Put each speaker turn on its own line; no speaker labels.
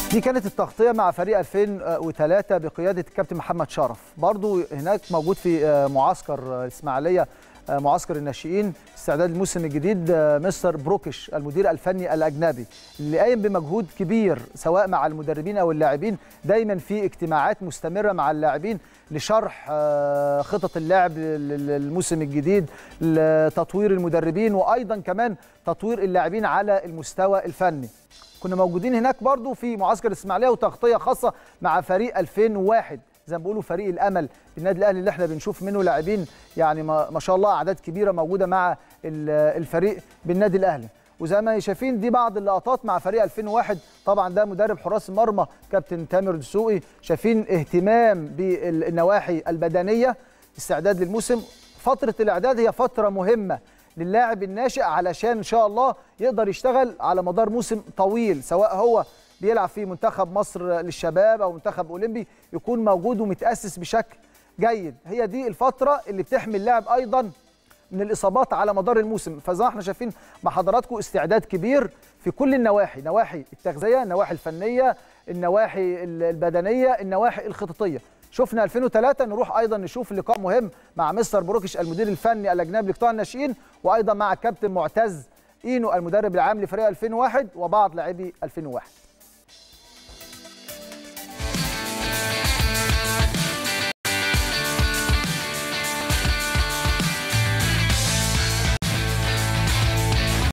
دي كانت التغطيه مع فريق 2003 بقياده الكابتن محمد شرف برضو هناك موجود في معسكر الاسماعيليه معسكر الناشئين استعداد الموسم الجديد مستر بروكش المدير الفني الاجنبي اللي قايم بمجهود كبير سواء مع المدربين او اللاعبين دايما في اجتماعات مستمره مع اللاعبين لشرح خطط اللعب للموسم الجديد لتطوير المدربين وايضا كمان تطوير اللاعبين على المستوى الفني كنا موجودين هناك برضو في معسكر الاسماعيليه وتغطيه خاصه مع فريق 2001 زي ما بيقولوا فريق الامل النادي الاهلي اللي احنا بنشوف منه لاعبين يعني ما شاء الله اعداد كبيره موجوده مع الفريق بالنادي الاهلي وزي ما شايفين دي بعض اللقطات مع فريق 2001 طبعا ده مدرب حراس المرمى كابتن تامر دسوقي شايفين اهتمام بالنواحي البدنيه استعداد للموسم فتره الاعداد هي فتره مهمه للاعب الناشئ علشان ان شاء الله يقدر يشتغل على مدار موسم طويل سواء هو بيلعب في منتخب مصر للشباب او منتخب اولمبي يكون موجود ومتاسس بشكل جيد هي دي الفتره اللي بتحمي اللاعب ايضا من الاصابات على مدار الموسم فزي ما احنا شايفين مع حضراتكم استعداد كبير في كل النواحي نواحي التغذيه النواحي الفنيه النواحي البدنيه النواحي الخططيه شفنا 2003 نروح ايضا نشوف لقاء مهم مع مستر بروكش المدير الفني الاجنبي لقطاع الناشئين وايضا مع الكابتن معتز اينو المدرب العام لفريق 2001 وبعض لاعبي 2001